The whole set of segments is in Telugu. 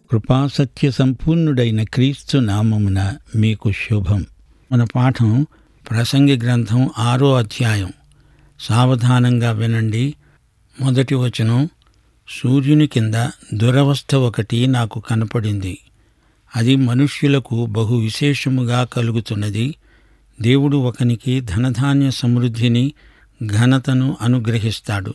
కృపాసత్య సంపూర్ణుడైన క్రీస్తు నామమున మీకు శుభం మన పాఠం ప్రసంగి గ్రంథం ఆరో అధ్యాయం సావధానంగా వినండి మొదటి వచనం సూర్యుని కింద దురవస్థ ఒకటి నాకు కనపడింది అది మనుష్యులకు బహు విశేషముగా కలుగుతున్నది దేవుడు ఒకనికి ధనధాన్య సమృద్ధిని ఘనతను అనుగ్రహిస్తాడు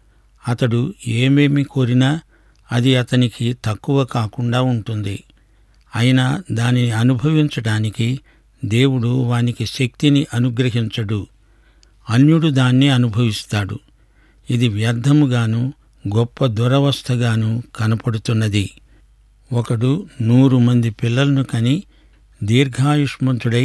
అతడు ఏమేమి కోరినా అది అతనికి తక్కువ కాకుండా ఉంటుంది అయినా దానిని అనుభవించటానికి దేవుడు వానికి శక్తిని అనుగ్రహించడు అన్యుడు దాన్ని అనుభవిస్తాడు ఇది వ్యర్థముగాను గొప్ప దురవస్థగాను కనపడుతున్నది ఒకడు నూరు మంది పిల్లలను కని దీర్ఘాయుష్మంతుడై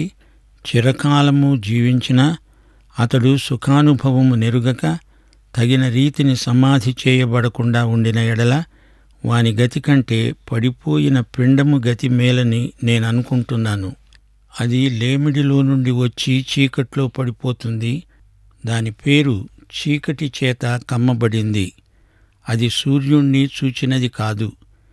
చిరకాలము జీవించినా అతడు సుఖానుభవము నెరుగక తగిన రీతిని సమాధి చేయబడకుండా ఉండిన ఎడల వాని గతి కంటే పడిపోయిన పిండము గతి మేలని నేను అనుకుంటున్నాను అది లేమిడిలో నుండి వచ్చి చీకట్లో పడిపోతుంది దాని పేరు చీకటి చేత కమ్మబడింది అది సూర్యుణ్ణి చూచినది కాదు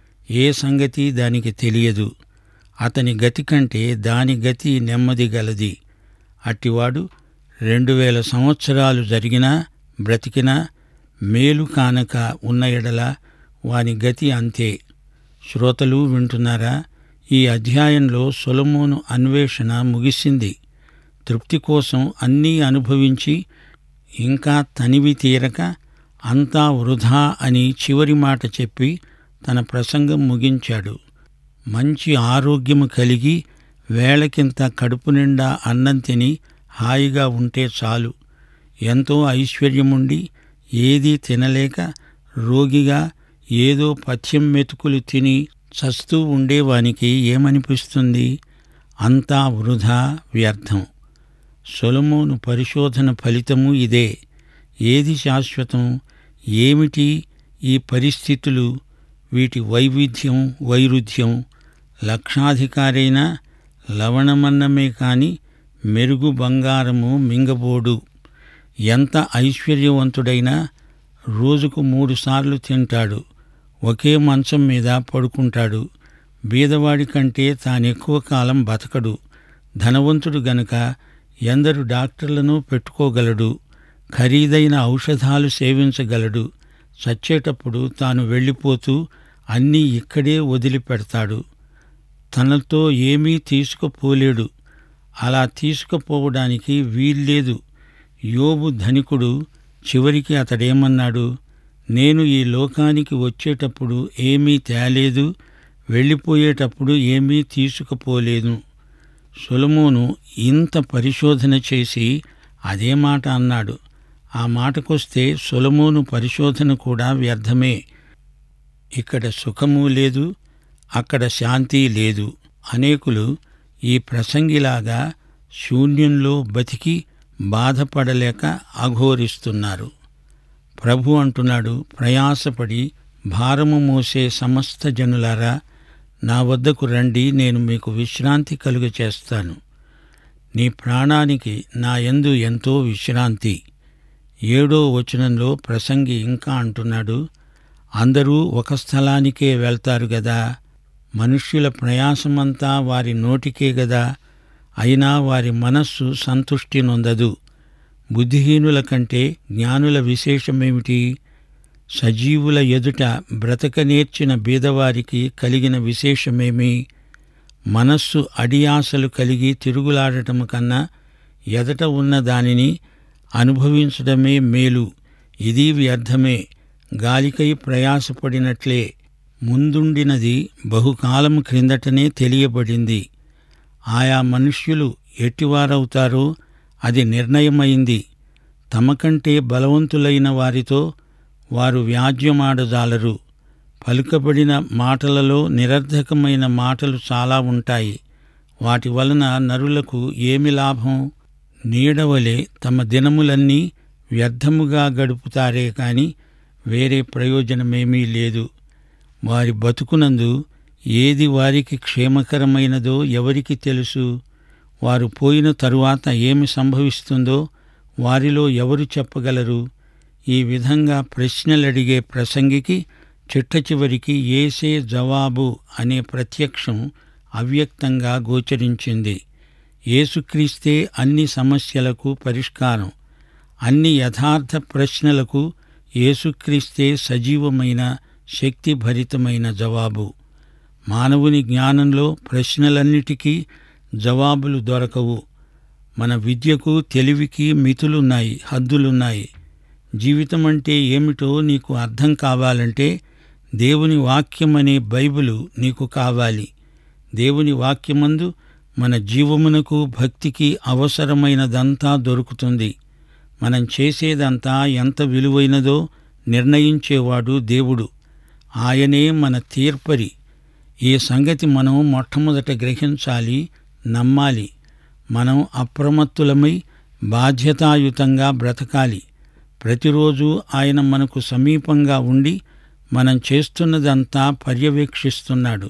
ఏ సంగతి దానికి తెలియదు అతని గతి కంటే దాని గతి నెమ్మది గలది అట్టివాడు రెండు వేల సంవత్సరాలు జరిగినా బ్రతికినా మేలు కానక ఉన్న ఎడల వాని గతి అంతే శ్రోతలు వింటున్నారా ఈ అధ్యాయంలో సొలమోను అన్వేషణ ముగిసింది తృప్తి కోసం అన్నీ అనుభవించి ఇంకా తనివి తీరక అంతా వృధా అని చివరి మాట చెప్పి తన ప్రసంగం ముగించాడు మంచి ఆరోగ్యము కలిగి వేళకింత కడుపు నిండా అన్నం తిని హాయిగా ఉంటే చాలు ఎంతో ఐశ్వర్యముండి ఏదీ తినలేక రోగిగా ఏదో పథ్యం మెతుకులు తిని చస్తూ ఉండేవానికి ఏమనిపిస్తుంది అంతా వృధా వ్యర్థం సొలమోను పరిశోధన ఫలితము ఇదే ఏది శాశ్వతం ఏమిటి ఈ పరిస్థితులు వీటి వైవిధ్యం వైరుధ్యం లక్షాధికారైన లవణమన్నమే కాని మెరుగు బంగారము మింగబోడు ఎంత ఐశ్వర్యవంతుడైనా రోజుకు మూడుసార్లు తింటాడు ఒకే మంచం మీద పడుకుంటాడు బీదవాడి కంటే తానెక్కువ కాలం బతకడు ధనవంతుడు గనుక ఎందరు డాక్టర్లను పెట్టుకోగలడు ఖరీదైన ఔషధాలు సేవించగలడు చచ్చేటప్పుడు తాను వెళ్ళిపోతూ అన్నీ ఇక్కడే వదిలిపెడతాడు తనతో ఏమీ తీసుకుపోలేడు అలా తీసుకుపోవడానికి వీల్లేదు యోబు ధనికుడు చివరికి అతడేమన్నాడు నేను ఈ లోకానికి వచ్చేటప్పుడు ఏమీ తేలేదు వెళ్ళిపోయేటప్పుడు ఏమీ తీసుకుపోలేదు సొలమోను ఇంత పరిశోధన చేసి అదే మాట అన్నాడు ఆ మాటకొస్తే సొలమోను పరిశోధన కూడా వ్యర్థమే ఇక్కడ సుఖము లేదు అక్కడ శాంతి లేదు అనేకులు ఈ ప్రసంగిలాగా శూన్యంలో బతికి బాధపడలేక అఘోరిస్తున్నారు ప్రభు అంటున్నాడు ప్రయాసపడి భారము మోసే సమస్త జనులారా నా వద్దకు రండి నేను మీకు విశ్రాంతి కలుగ చేస్తాను నీ ప్రాణానికి నా యందు ఎంతో విశ్రాంతి ఏడో వచనంలో ప్రసంగి ఇంకా అంటున్నాడు అందరూ ఒక స్థలానికే వెళ్తారు గదా మనుష్యుల ప్రయాసమంతా వారి నోటికే గదా అయినా వారి మనస్సు సంతుష్టి నొందదు బుద్ధిహీనుల కంటే జ్ఞానుల విశేషమేమిటి సజీవుల ఎదుట బ్రతక నేర్చిన బీదవారికి కలిగిన విశేషమేమి మనస్సు అడియాసలు కలిగి తిరుగులాడటము కన్నా ఎదట ఉన్న దానిని అనుభవించడమే మేలు ఇది వ్యర్థమే గాలికై ప్రయాసపడినట్లే ముందుండినది బహుకాలం క్రిందటనే తెలియబడింది ఆయా మనుష్యులు ఎట్టివారవుతారో అది నిర్ణయమైంది తమకంటే బలవంతులైన వారితో వారు వ్యాజ్యమాడజాలరు పలుకబడిన మాటలలో నిరర్ధకమైన మాటలు చాలా ఉంటాయి వాటి వలన నరులకు ఏమి లాభం నీడవలే తమ దినములన్నీ వ్యర్థముగా గడుపుతారే కాని వేరే ప్రయోజనమేమీ లేదు వారి బతుకునందు ఏది వారికి క్షేమకరమైనదో ఎవరికి తెలుసు వారు పోయిన తరువాత ఏమి సంభవిస్తుందో వారిలో ఎవరు చెప్పగలరు ఈ విధంగా ప్రశ్నలడిగే ప్రసంగికి చిట్ట చివరికి ఏసే జవాబు అనే ప్రత్యక్షం అవ్యక్తంగా గోచరించింది యేసుక్రీస్తే అన్ని సమస్యలకు పరిష్కారం అన్ని యథార్థ ప్రశ్నలకు యేసుక్రీస్తే సజీవమైన శక్తిభరితమైన జవాబు మానవుని జ్ఞానంలో ప్రశ్నలన్నిటికీ జవాబులు దొరకవు మన విద్యకు తెలివికి మితులున్నాయి హద్దులున్నాయి జీవితం అంటే ఏమిటో నీకు అర్థం కావాలంటే దేవుని వాక్యమనే బైబిలు నీకు కావాలి దేవుని వాక్యమందు మన జీవమునకు భక్తికి అవసరమైనదంతా దొరుకుతుంది మనం చేసేదంతా ఎంత విలువైనదో నిర్ణయించేవాడు దేవుడు ఆయనే మన తీర్పరి ఈ సంగతి మనం మొట్టమొదట గ్రహించాలి నమ్మాలి మనం అప్రమత్తులమై బాధ్యతాయుతంగా బ్రతకాలి ప్రతిరోజు ఆయన మనకు సమీపంగా ఉండి మనం చేస్తున్నదంతా పర్యవేక్షిస్తున్నాడు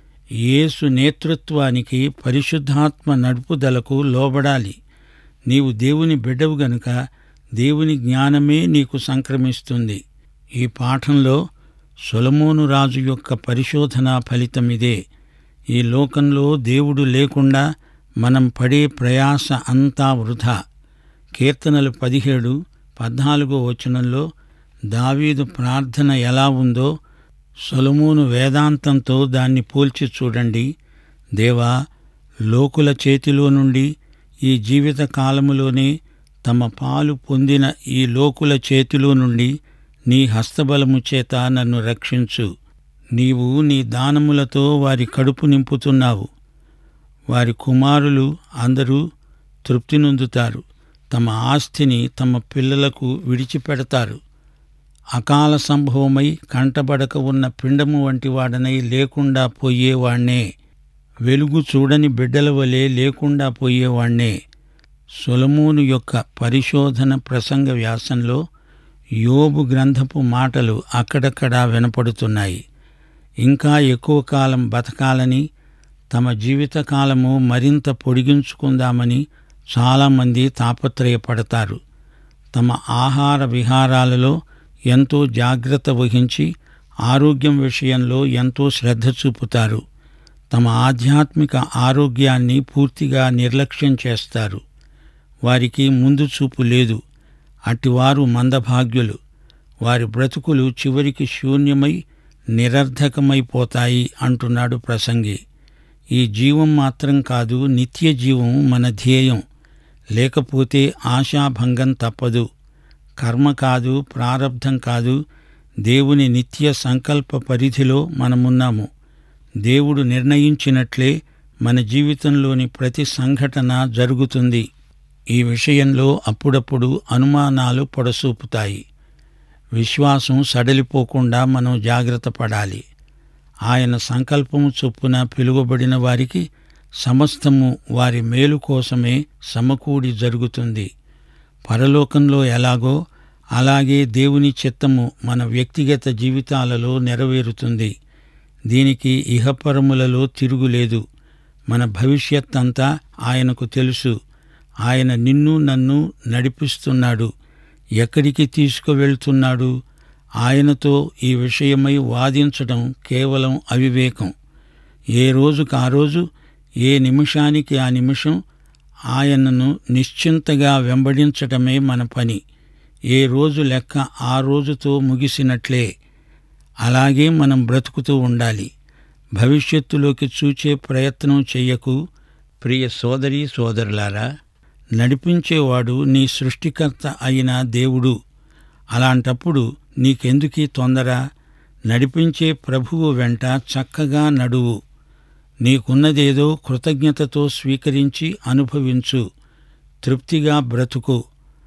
యేసు నేతృత్వానికి పరిశుద్ధాత్మ నడుపుదలకు లోబడాలి నీవు దేవుని బిడ్డవు గనుక దేవుని జ్ఞానమే నీకు సంక్రమిస్తుంది ఈ పాఠంలో సొలమోను రాజు యొక్క పరిశోధన ఫలితమిదే ఈ లోకంలో దేవుడు లేకుండా మనం పడే ప్రయాస అంతా వృధా కీర్తనలు పదిహేడు పద్నాలుగో వచనంలో దావీదు ప్రార్థన ఎలా ఉందో సొలమోను వేదాంతంతో దాన్ని పోల్చి చూడండి దేవా లోకుల చేతిలో నుండి ఈ జీవిత కాలములోనే తమ పాలు పొందిన ఈ లోకుల చేతిలో నుండి నీ హస్తబలము చేత నన్ను రక్షించు నీవు నీ దానములతో వారి కడుపు నింపుతున్నావు వారి కుమారులు అందరూ తృప్తి నొందుతారు తమ ఆస్తిని తమ పిల్లలకు విడిచిపెడతారు అకాల సంభవమై కంటబడక ఉన్న పిండము వంటి వాడనై లేకుండా పోయేవాణ్ణే వెలుగు చూడని బిడ్డల వలె లేకుండా పోయేవాణ్ణే సొలమూను యొక్క పరిశోధన ప్రసంగ వ్యాసంలో యోబు గ్రంథపు మాటలు అక్కడక్కడా వినపడుతున్నాయి ఇంకా ఎక్కువ కాలం బతకాలని తమ జీవితకాలము మరింత పొడిగించుకుందామని చాలామంది తాపత్రయపడతారు తమ ఆహార విహారాలలో ఎంతో జాగ్రత్త వహించి ఆరోగ్యం విషయంలో ఎంతో శ్రద్ధ చూపుతారు తమ ఆధ్యాత్మిక ఆరోగ్యాన్ని పూర్తిగా నిర్లక్ష్యం చేస్తారు వారికి ముందు చూపు లేదు అటివారు మందభాగ్యులు వారి బ్రతుకులు చివరికి శూన్యమై నిరర్ధకమైపోతాయి అంటున్నాడు ప్రసంగి ఈ జీవం మాత్రం కాదు నిత్య జీవం మన ధ్యేయం లేకపోతే ఆశాభంగం తప్పదు కర్మ కాదు ప్రారబ్ధం కాదు దేవుని నిత్య సంకల్ప పరిధిలో మనమున్నాము దేవుడు నిర్ణయించినట్లే మన జీవితంలోని ప్రతి సంఘటన జరుగుతుంది ఈ విషయంలో అప్పుడప్పుడు అనుమానాలు పొడసూపుతాయి విశ్వాసం సడలిపోకుండా మనం జాగ్రత్త పడాలి ఆయన సంకల్పము చొప్పున పిలువబడిన వారికి సమస్తము వారి మేలు కోసమే సమకూడి జరుగుతుంది పరలోకంలో ఎలాగో అలాగే దేవుని చిత్తము మన వ్యక్తిగత జీవితాలలో నెరవేరుతుంది దీనికి ఇహపరములలో తిరుగులేదు మన భవిష్యత్ అంతా ఆయనకు తెలుసు ఆయన నిన్ను నన్ను నడిపిస్తున్నాడు ఎక్కడికి తీసుకువెళ్తున్నాడు ఆయనతో ఈ విషయమై వాదించడం కేవలం అవివేకం ఏ రోజుకు ఆ రోజు ఏ నిమిషానికి ఆ నిమిషం ఆయనను నిశ్చింతగా వెంబడించటమే మన పని ఏ రోజు లెక్క ఆ రోజుతో ముగిసినట్లే అలాగే మనం బ్రతుకుతూ ఉండాలి భవిష్యత్తులోకి చూచే ప్రయత్నం చెయ్యకు ప్రియ సోదరి సోదరులారా నడిపించేవాడు నీ సృష్టికర్త అయిన దేవుడు అలాంటప్పుడు నీకెందుకీ తొందర నడిపించే ప్రభువు వెంట చక్కగా నడువు నీకున్నదేదో కృతజ్ఞతతో స్వీకరించి అనుభవించు తృప్తిగా బ్రతుకు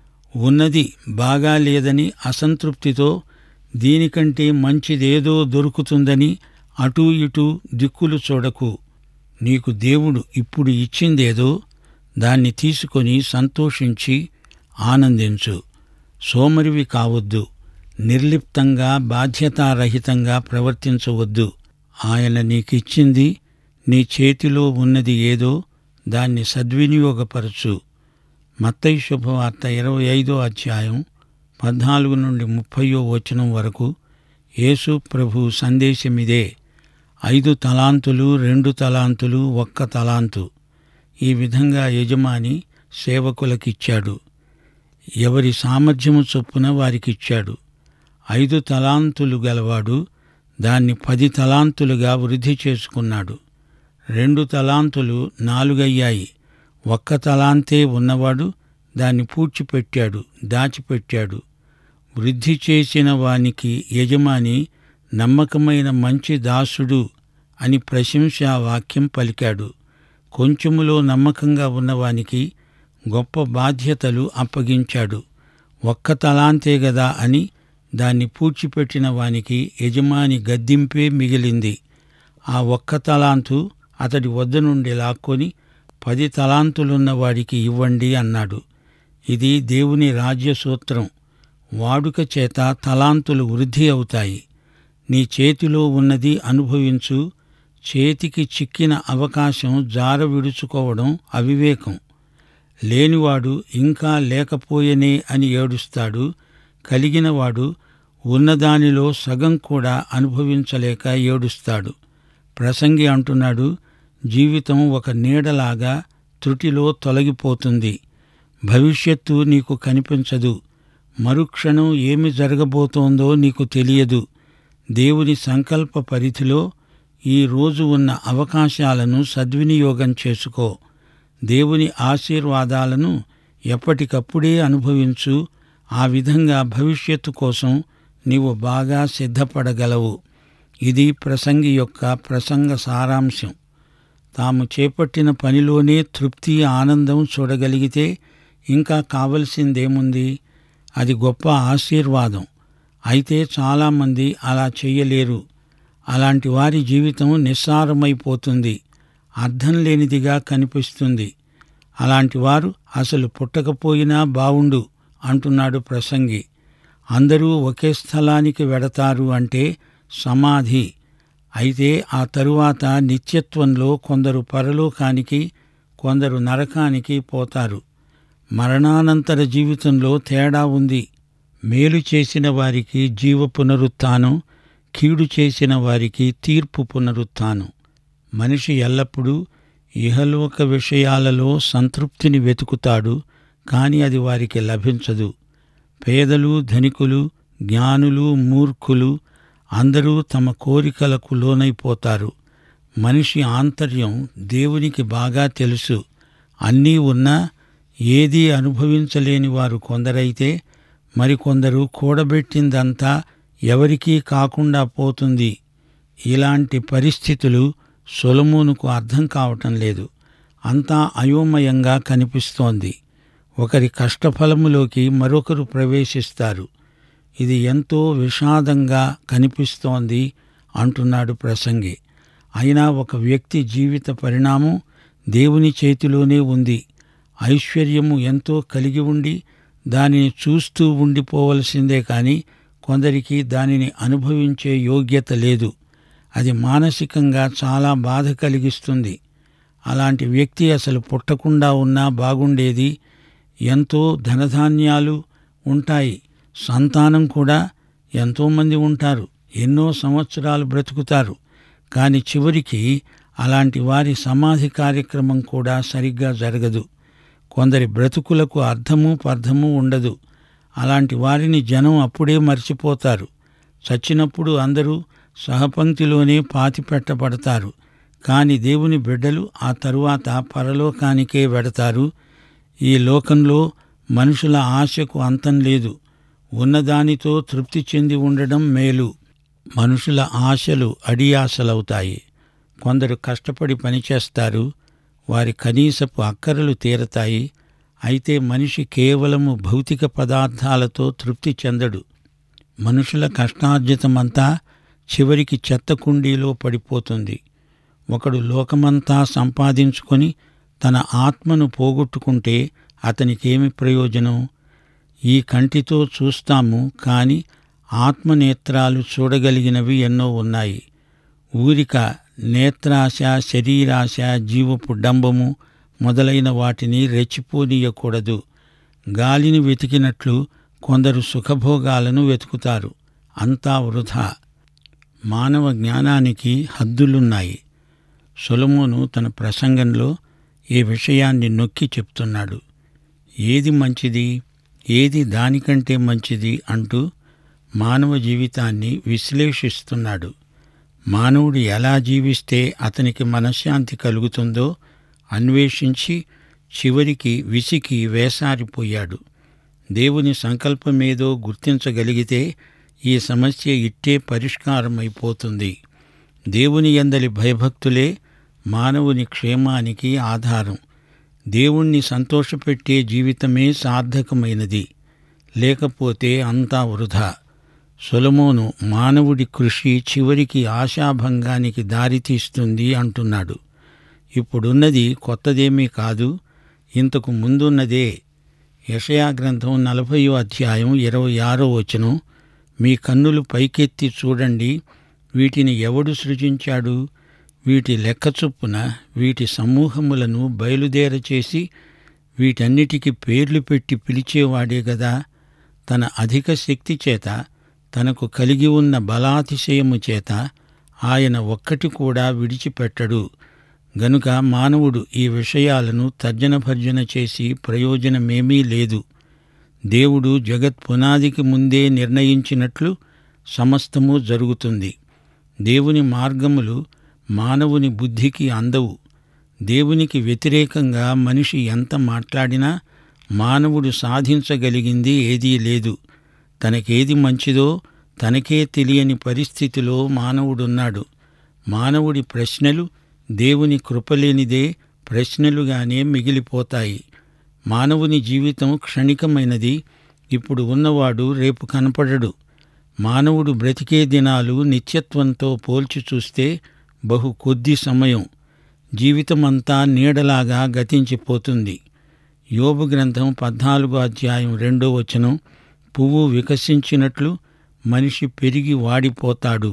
ఉన్నది బాగా లేదని అసంతృప్తితో దీనికంటే మంచిదేదో దొరుకుతుందని అటూ ఇటూ దిక్కులు చూడకు నీకు దేవుడు ఇప్పుడు ఇచ్చిందేదో దాన్ని తీసుకొని సంతోషించి ఆనందించు సోమరివి కావద్దు నిర్లిప్తంగా బాధ్యతారహితంగా ప్రవర్తించవద్దు ఆయన నీకిచ్చింది నీ చేతిలో ఉన్నది ఏదో దాన్ని సద్వినియోగపరచు మత్తయి శుభవార్త ఇరవై ఐదో అధ్యాయం పద్నాలుగు నుండి ముప్పయో వచనం వరకు యేసు ప్రభు సందేశమిదే ఐదు తలాంతులు రెండు తలాంతులు ఒక్క తలాంతు ఈ విధంగా యజమాని సేవకులకిచ్చాడు ఎవరి సామర్థ్యము చొప్పున వారికిచ్చాడు ఐదు తలాంతులు గలవాడు దాన్ని పది తలాంతులుగా వృద్ధి చేసుకున్నాడు రెండు తలాంతులు నాలుగయ్యాయి ఒక్క తలాంతే ఉన్నవాడు దాన్ని పూడ్చిపెట్టాడు దాచిపెట్టాడు వృద్ధి చేసిన వానికి యజమాని నమ్మకమైన మంచి దాసుడు అని ప్రశంసా వాక్యం పలికాడు కొంచెములో నమ్మకంగా ఉన్నవానికి గొప్ప బాధ్యతలు అప్పగించాడు ఒక్క తలాంతే గదా అని దాన్ని పూడ్చిపెట్టిన వానికి యజమాని గద్దింపే మిగిలింది ఆ ఒక్క తలాంతు అతడి వద్ద నుండి లాక్కొని పది తలాంతులున్న వాడికి ఇవ్వండి అన్నాడు ఇది దేవుని రాజ్య సూత్రం వాడుక చేత తలాంతులు వృద్ధి అవుతాయి నీ చేతిలో ఉన్నది అనుభవించు చేతికి చిక్కిన అవకాశం జార విడుచుకోవడం అవివేకం లేనివాడు ఇంకా లేకపోయనే అని ఏడుస్తాడు కలిగినవాడు ఉన్నదానిలో సగం కూడా అనుభవించలేక ఏడుస్తాడు ప్రసంగి అంటున్నాడు జీవితం ఒక నీడలాగా త్రుటిలో తొలగిపోతుంది భవిష్యత్తు నీకు కనిపించదు మరుక్షణం ఏమి జరగబోతోందో నీకు తెలియదు దేవుని సంకల్ప పరిధిలో ఈ రోజు ఉన్న అవకాశాలను సద్వినియోగం చేసుకో దేవుని ఆశీర్వాదాలను ఎప్పటికప్పుడే అనుభవించు ఆ విధంగా భవిష్యత్తు కోసం నీవు బాగా సిద్ధపడగలవు ఇది ప్రసంగి యొక్క ప్రసంగ సారాంశం తాము చేపట్టిన పనిలోనే తృప్తి ఆనందం చూడగలిగితే ఇంకా కావలసిందేముంది అది గొప్ప ఆశీర్వాదం అయితే చాలామంది అలా చెయ్యలేరు అలాంటి వారి జీవితం నిస్సారమైపోతుంది అర్థం లేనిదిగా కనిపిస్తుంది అలాంటి వారు అసలు పుట్టకపోయినా బావుండు అంటున్నాడు ప్రసంగి అందరూ ఒకే స్థలానికి వెడతారు అంటే సమాధి అయితే ఆ తరువాత నిత్యత్వంలో కొందరు పరలోకానికి కొందరు నరకానికి పోతారు మరణానంతర జీవితంలో తేడా ఉంది మేలు చేసిన వారికి జీవ పునరుత్థానం కీడు చేసిన వారికి తీర్పు పునరుత్థానం మనిషి ఎల్లప్పుడూ ఇహలోక విషయాలలో సంతృప్తిని వెతుకుతాడు కాని అది వారికి లభించదు పేదలు ధనికులు జ్ఞానులు మూర్ఖులు అందరూ తమ కోరికలకు లోనైపోతారు మనిషి ఆంతర్యం దేవునికి బాగా తెలుసు అన్నీ ఉన్నా ఏదీ అనుభవించలేని వారు కొందరైతే మరికొందరు కూడబెట్టిందంతా ఎవరికీ కాకుండా పోతుంది ఇలాంటి పరిస్థితులు సొలమూనుకు అర్థం కావటం లేదు అంతా అయోమయంగా కనిపిస్తోంది ఒకరి కష్టఫలములోకి మరొకరు ప్రవేశిస్తారు ఇది ఎంతో విషాదంగా కనిపిస్తోంది అంటున్నాడు ప్రసంగి అయినా ఒక వ్యక్తి జీవిత పరిణామం దేవుని చేతిలోనే ఉంది ఐశ్వర్యము ఎంతో కలిగి ఉండి దానిని చూస్తూ ఉండిపోవలసిందే కాని కొందరికి దానిని అనుభవించే యోగ్యత లేదు అది మానసికంగా చాలా బాధ కలిగిస్తుంది అలాంటి వ్యక్తి అసలు పుట్టకుండా ఉన్నా బాగుండేది ఎంతో ధనధాన్యాలు ఉంటాయి సంతానం కూడా ఎంతోమంది ఉంటారు ఎన్నో సంవత్సరాలు బ్రతుకుతారు కానీ చివరికి అలాంటి వారి సమాధి కార్యక్రమం కూడా సరిగ్గా జరగదు కొందరి బ్రతుకులకు అర్థము పర్థము ఉండదు అలాంటి వారిని జనం అప్పుడే మర్చిపోతారు చచ్చినప్పుడు అందరూ సహపంక్తిలోనే పాతిపెట్టబడతారు కాని దేవుని బిడ్డలు ఆ తరువాత పరలోకానికే వెడతారు ఈ లోకంలో మనుషుల ఆశకు అంతం లేదు ఉన్నదానితో తృప్తి చెంది ఉండడం మేలు మనుషుల ఆశలు అడియాసలవుతాయి కొందరు కష్టపడి పనిచేస్తారు వారి కనీసపు అక్కరలు తీరతాయి అయితే మనిషి కేవలము భౌతిక పదార్థాలతో తృప్తి చెందడు మనుషుల కష్టార్జితమంతా చివరికి చెత్త కుండీలో పడిపోతుంది ఒకడు లోకమంతా సంపాదించుకొని తన ఆత్మను పోగొట్టుకుంటే అతనికేమి ప్రయోజనం ఈ కంటితో చూస్తాము కాని ఆత్మనేత్రాలు చూడగలిగినవి ఎన్నో ఉన్నాయి ఊరిక నేత్రాశ శరీరాశ జీవపు డంబము మొదలైన వాటిని రెచ్చిపోనీయకూడదు గాలిని వెతికినట్లు కొందరు సుఖభోగాలను వెతుకుతారు అంతా వృధా మానవ జ్ఞానానికి హద్దులున్నాయి సొలమోను తన ప్రసంగంలో ఈ విషయాన్ని నొక్కి చెప్తున్నాడు ఏది మంచిది ఏది దానికంటే మంచిది అంటూ మానవ జీవితాన్ని విశ్లేషిస్తున్నాడు మానవుడు ఎలా జీవిస్తే అతనికి మనశ్శాంతి కలుగుతుందో అన్వేషించి చివరికి విసికి వేసారిపోయాడు దేవుని సంకల్పమేదో గుర్తించగలిగితే ఈ సమస్య ఇట్టే పరిష్కారమైపోతుంది దేవుని ఎందలి భయభక్తులే మానవుని క్షేమానికి ఆధారం దేవుణ్ణి సంతోషపెట్టే జీవితమే సార్థకమైనది లేకపోతే అంతా వృధా సొలమోను మానవుడి కృషి చివరికి ఆశాభంగానికి దారితీస్తుంది అంటున్నాడు ఇప్పుడున్నది కొత్తదేమీ కాదు ఇంతకు ముందున్నదే యషయా గ్రంథం నలభయో అధ్యాయం ఇరవై ఆరో వచనం మీ కన్నులు పైకెత్తి చూడండి వీటిని ఎవడు సృజించాడు వీటి లెక్క చొప్పున వీటి సమూహములను బయలుదేరచేసి వీటన్నిటికీ పేర్లు పెట్టి పిలిచేవాడే గదా తన అధిక శక్తి చేత తనకు కలిగి ఉన్న బలాతిశయము చేత ఆయన ఒక్కటి కూడా విడిచిపెట్టడు గనుక మానవుడు ఈ విషయాలను తర్జనభర్జన చేసి ప్రయోజనమేమీ లేదు దేవుడు జగత్ పునాదికి ముందే నిర్ణయించినట్లు సమస్తము జరుగుతుంది దేవుని మార్గములు మానవుని బుద్ధికి అందవు దేవునికి వ్యతిరేకంగా మనిషి ఎంత మాట్లాడినా మానవుడు సాధించగలిగింది ఏదీ లేదు తనకేది మంచిదో తనకే తెలియని పరిస్థితిలో మానవుడున్నాడు మానవుడి ప్రశ్నలు దేవుని కృపలేనిదే ప్రశ్నలుగానే మిగిలిపోతాయి మానవుని జీవితం క్షణికమైనది ఇప్పుడు ఉన్నవాడు రేపు కనపడడు మానవుడు బ్రతికే దినాలు నిత్యత్వంతో పోల్చి చూస్తే బహు కొద్ది సమయం జీవితమంతా నీడలాగా గతించిపోతుంది యోబు గ్రంథం పద్నాలుగో అధ్యాయం రెండో వచనం పువ్వు వికసించినట్లు మనిషి పెరిగి వాడిపోతాడు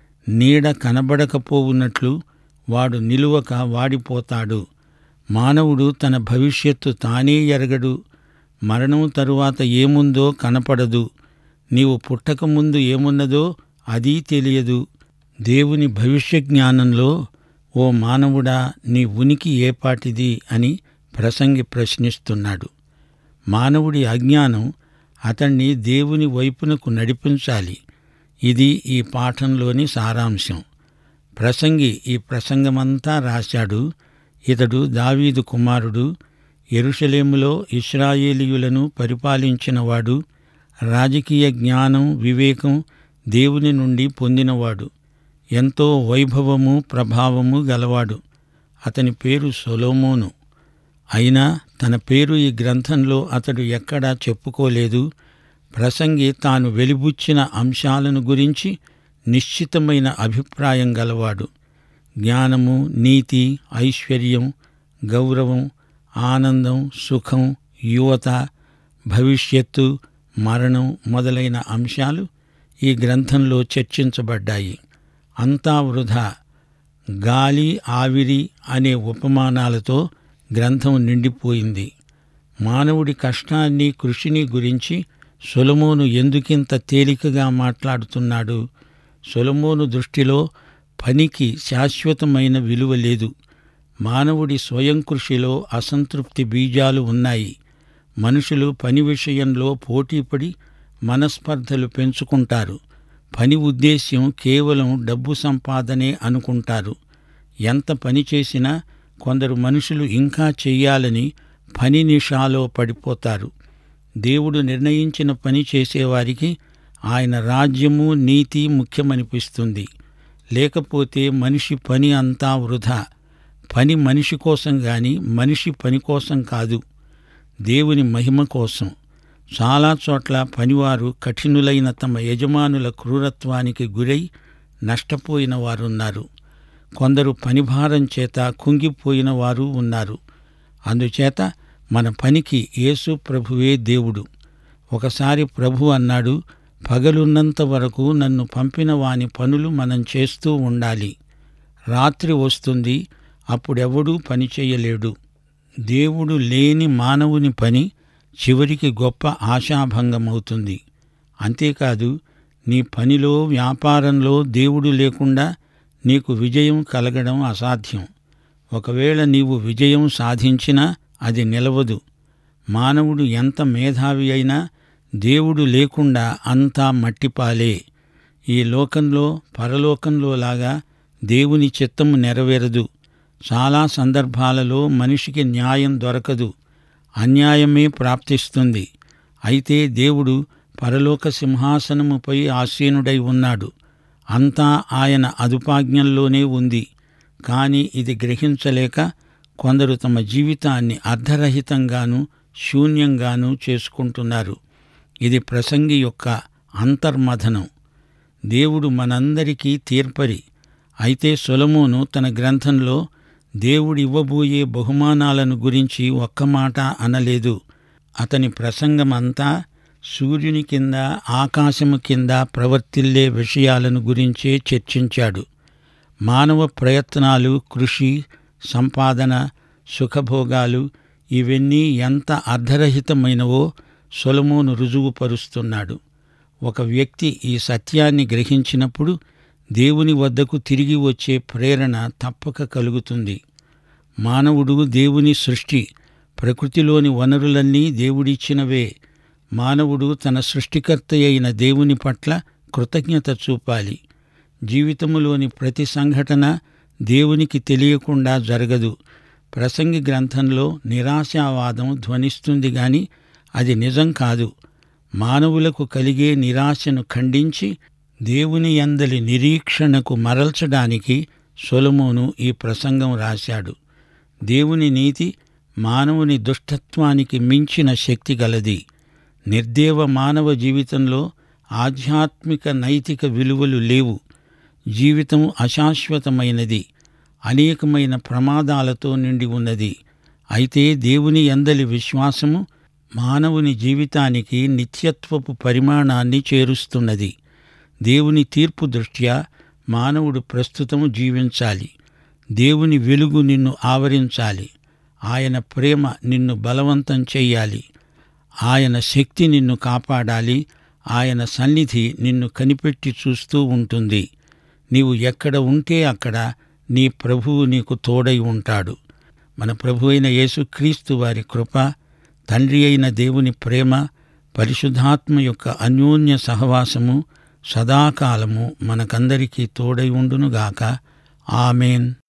నీడ కనబడకపోవున్నట్లు వాడు నిలువక వాడిపోతాడు మానవుడు తన భవిష్యత్తు తానే ఎరగడు మరణం తరువాత ఏముందో కనపడదు నీవు పుట్టకముందు ఏమున్నదో అదీ తెలియదు దేవుని భవిష్య జ్ఞానంలో ఓ మానవుడా నీ ఉనికి ఏపాటిది అని ప్రసంగి ప్రశ్నిస్తున్నాడు మానవుడి అజ్ఞానం అతణ్ణి దేవుని వైపునకు నడిపించాలి ఇది ఈ పాఠంలోని సారాంశం ప్రసంగి ఈ ప్రసంగమంతా రాశాడు ఇతడు దావీదు కుమారుడు ఎరుషలేములో ఇస్రాయేలీయులను పరిపాలించినవాడు రాజకీయ జ్ఞానం వివేకం దేవుని నుండి పొందినవాడు ఎంతో వైభవము ప్రభావము గలవాడు అతని పేరు సొలోమోను అయినా తన పేరు ఈ గ్రంథంలో అతడు ఎక్కడా చెప్పుకోలేదు ప్రసంగి తాను వెలిబుచ్చిన అంశాలను గురించి నిశ్చితమైన అభిప్రాయం గలవాడు జ్ఞానము నీతి ఐశ్వర్యం గౌరవం ఆనందం సుఖం యువత భవిష్యత్తు మరణం మొదలైన అంశాలు ఈ గ్రంథంలో చర్చించబడ్డాయి అంతా వృధా గాలి ఆవిరి అనే ఉపమానాలతో గ్రంథం నిండిపోయింది మానవుడి కష్టాన్ని కృషిని గురించి సొలమోను ఎందుకింత తేలికగా మాట్లాడుతున్నాడు సొలమోను దృష్టిలో పనికి శాశ్వతమైన విలువ లేదు మానవుడి స్వయం కృషిలో అసంతృప్తి బీజాలు ఉన్నాయి మనుషులు పని విషయంలో పోటీపడి మనస్పర్ధలు పెంచుకుంటారు పని ఉద్దేశ్యం కేవలం డబ్బు సంపాదనే అనుకుంటారు ఎంత పని చేసినా కొందరు మనుషులు ఇంకా చెయ్యాలని పని నిషాలో పడిపోతారు దేవుడు నిర్ణయించిన పని చేసేవారికి ఆయన రాజ్యము నీతి ముఖ్యమనిపిస్తుంది లేకపోతే మనిషి పని అంతా వృధా పని మనిషి కోసం గాని మనిషి పని కోసం కాదు దేవుని మహిమ కోసం చాలా చోట్ల పనివారు కఠినులైన తమ యజమానుల క్రూరత్వానికి గురై నష్టపోయిన వారున్నారు కొందరు పనిభారం చేత కుంగిపోయిన వారు ఉన్నారు అందుచేత మన పనికి యేసు ప్రభువే దేవుడు ఒకసారి ప్రభు అన్నాడు పగలున్నంత వరకు నన్ను పంపిన వాని పనులు మనం చేస్తూ ఉండాలి రాత్రి వస్తుంది అప్పుడెవడూ పని చేయలేడు దేవుడు లేని మానవుని పని చివరికి గొప్ప ఆశాభంగమవుతుంది అంతేకాదు నీ పనిలో వ్యాపారంలో దేవుడు లేకుండా నీకు విజయం కలగడం అసాధ్యం ఒకవేళ నీవు విజయం సాధించినా అది నిలవదు మానవుడు ఎంత మేధావి అయినా దేవుడు లేకుండా అంతా మట్టిపాలే ఈ లోకంలో పరలోకంలో లాగా దేవుని చిత్తము నెరవేరదు చాలా సందర్భాలలో మనిషికి న్యాయం దొరకదు అన్యాయమే ప్రాప్తిస్తుంది అయితే దేవుడు పరలోక సింహాసనముపై ఆసీనుడై ఉన్నాడు అంతా ఆయన అదుపాజ్ఞల్లోనే ఉంది కాని ఇది గ్రహించలేక కొందరు తమ జీవితాన్ని అర్ధరహితంగాను శూన్యంగాను చేసుకుంటున్నారు ఇది ప్రసంగి యొక్క అంతర్మథనం దేవుడు మనందరికీ తీర్పరి అయితే సొలమోను తన గ్రంథంలో దేవుడు ఇవ్వబోయే బహుమానాలను గురించి ఒక్క మాట అనలేదు అతని ప్రసంగమంతా సూర్యుని కింద ఆకాశము కింద ప్రవర్తిల్లే విషయాలను గురించే చర్చించాడు మానవ ప్రయత్నాలు కృషి సంపాదన సుఖభోగాలు ఇవన్నీ ఎంత అర్ధరహితమైనవో సొలమోను రుజువుపరుస్తున్నాడు ఒక వ్యక్తి ఈ సత్యాన్ని గ్రహించినప్పుడు దేవుని వద్దకు తిరిగి వచ్చే ప్రేరణ తప్పక కలుగుతుంది మానవుడు దేవుని సృష్టి ప్రకృతిలోని వనరులన్నీ దేవుడిచ్చినవే మానవుడు తన సృష్టికర్త అయిన దేవుని పట్ల కృతజ్ఞత చూపాలి జీవితములోని ప్రతి సంఘటన దేవునికి తెలియకుండా జరగదు ప్రసంగి గ్రంథంలో నిరాశావాదం ధ్వనిస్తుంది గాని అది నిజం కాదు మానవులకు కలిగే నిరాశను ఖండించి దేవుని యందలి నిరీక్షణకు మరల్చడానికి సొలమోను ఈ ప్రసంగం రాశాడు దేవుని నీతి మానవుని దుష్టత్వానికి మించిన శక్తి గలది నిర్దేవ మానవ జీవితంలో ఆధ్యాత్మిక నైతిక విలువలు లేవు జీవితం అశాశ్వతమైనది అనేకమైన ప్రమాదాలతో నిండి ఉన్నది అయితే దేవుని అందలి విశ్వాసము మానవుని జీవితానికి నిత్యత్వపు పరిమాణాన్ని చేరుస్తున్నది దేవుని తీర్పు దృష్ట్యా మానవుడు ప్రస్తుతం జీవించాలి దేవుని వెలుగు నిన్ను ఆవరించాలి ఆయన ప్రేమ నిన్ను బలవంతం చెయ్యాలి ఆయన శక్తి నిన్ను కాపాడాలి ఆయన సన్నిధి నిన్ను కనిపెట్టి చూస్తూ ఉంటుంది నీవు ఎక్కడ ఉంటే అక్కడ నీ ప్రభువు నీకు తోడై ఉంటాడు మన ప్రభు అయిన యేసుక్రీస్తు వారి కృప తండ్రి అయిన దేవుని ప్రేమ పరిశుద్ధాత్మ యొక్క అన్యోన్య సహవాసము సదాకాలము మనకందరికీ తోడై ఉండునుగాక ఆమెన్